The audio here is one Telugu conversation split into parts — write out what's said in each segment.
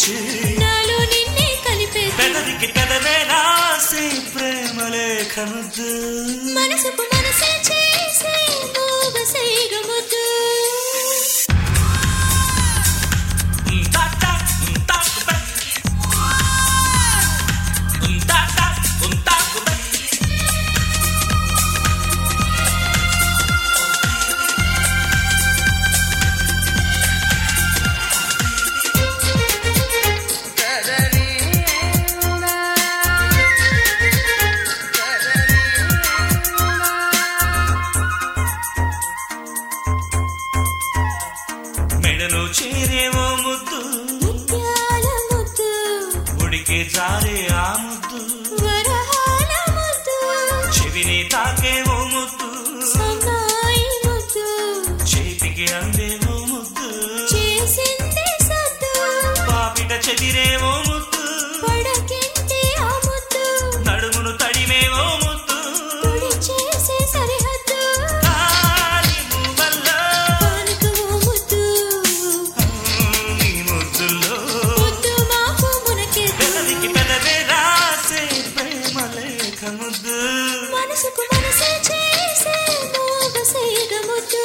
తెచ్చి నాలో నిన్నే కలిపేసి పెదవికి పెదవే రాసే ప్రేమ లేఖ ముద్దు మనసుకు మనసే చేసే మూగసేగ ముద్దు ఉంటాటా, ఉంటాకుబె. ఉంటాటా, ఉంటాకుబె. మెడలో చేరేవో ముద్దు ముత్యాల ముద్దు ఉడికి జారే ఆ ముద్దు వరహాల ముద్దు చెవిని తాకేవో ముద్దు సన్నాయి ముద్దు చేతికి అందేవో ముద్దు చేసింది సద్దు పాపిట చెదిరేవో ముద్దు పడకింటి ఆ ముద్దు నడుమును తడిమేవో ముద్దు తుడి చేసే సరిహద్దు కాలి మువ్వల్లో పానుకు ఓ ముద్దు నీ ముద్దుల్లో ముద్దు మాపు మునకెద్దు పెదవికి పెదవే రాసే ప్రేమ లేఖ ముద్దు మనసుకు మనసే చేసే మూగసేగ ముద్దు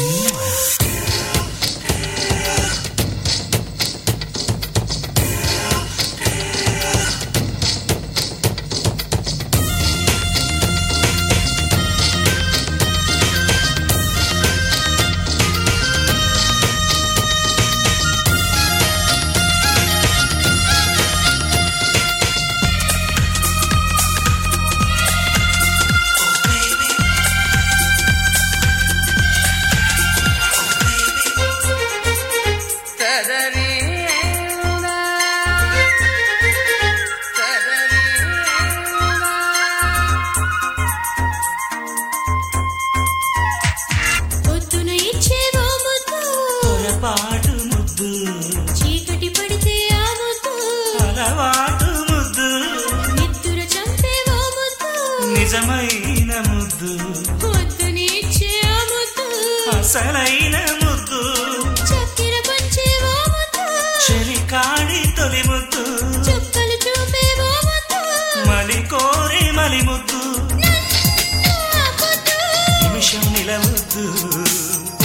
పొద్దున ఇచ్చేవో ముద్దు పొరపాటు ముద్దు చీకటి పడితే ఆ ముద్దు అలవాటు ముద్దు నిద్దుర చంపేవో ముద్దు నిజమైన ముద్దు పొద్దుని ఇచ్చే ఆ ముద్దు అసలైన ముద్దు చక్కెర పంచేవో ముద్దు చెలికాడి తొలి ముద్దు చుక్కలు చూపేవో ముద్దు మలి కోరి మలి ముద్దు ఆ ముద్దు నిమిషం నిలవద్దు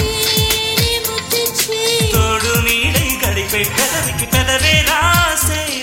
తేనె ముద్దిచ్చి తోడు నీడై గడిపే పెదవికి పెదవే రాసే